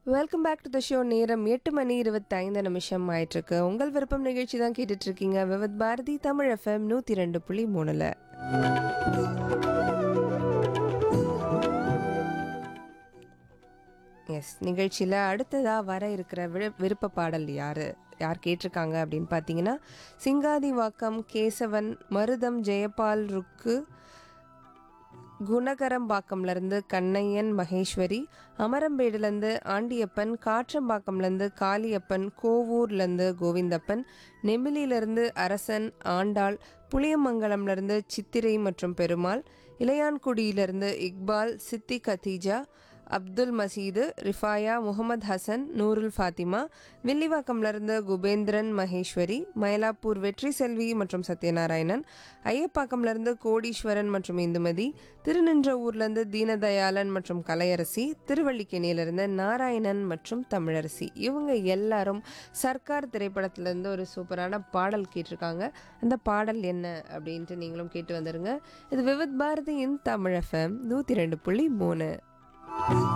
welcome back to the show நேரம் எட்டு மணி இருபத்தைந்து நிமிஷம் ஆயிட்டிருக்கு உங்கள் விருப்பம் நிகழ்ச்சி தான் கேட்டுட்டு இருக்கீங்க விவத் பாரதி தமிழ் எஃப்எம் நூற்றி ரெண்டு புள்ளி மூணுல எஸ் நிகழ்ச்சியில் அடுத்ததாக வர இருக்கிற விரு விருப்ப பாடல் யார் யார் கேட்டிருக்காங்க அப்படின்னு பார்த்தீங்கன்னா சிங்காதிவாக்கம் கேசவன் மருதம் ஜெயபால் ருக்கு குணகரம்பாக்கம்லேருந்து கண்ணையன் மகேஸ்வரி அமரம்பேடுலேருந்து ஆண்டியப்பன் காற்றம்பாக்கம்லேருந்து காளியப்பன் கோவூர்லேருந்து கோவிந்தப்பன் நெமிலியிலேருந்து அரசன் ஆண்டாள் புளியமங்கலம்லேருந்து சித்திரை மற்றும் பெருமாள் இளையான்குடியிலிருந்து இக்பால் சித்தி கதீஜா அப்துல் மசீது ரிஃபாயா முகமது ஹசன் நூருல் ஃபாத்திமா வில்லிவாக்கம்லேருந்து குபேந்திரன் மகேஸ்வரி மயிலாப்பூர் வெற்றி செல்வி மற்றும் சத்யநாராயணன் ஐயப்பாக்கம்லேருந்து கோடீஸ்வரன் மற்றும் இந்துமதி திருநின்ற ஊர்லேருந்து தீனதயாளன் மற்றும் கலையரசி திருவள்ளிக்கேணியிலிருந்து நாராயணன் மற்றும் தமிழரசி இவங்க எல்லாரும் சர்க்கார் திரைப்படத்திலேருந்து ஒரு சூப்பரான பாடல் கேட்டிருக்காங்க அந்த பாடல் என்ன அப்படின்ட்டு நீங்களும் கேட்டு வந்துருங்க இது விவித் பாரதியின் தமிழ் எஃப்எம் நூற்றி ரெண்டு புள்ளி மூணு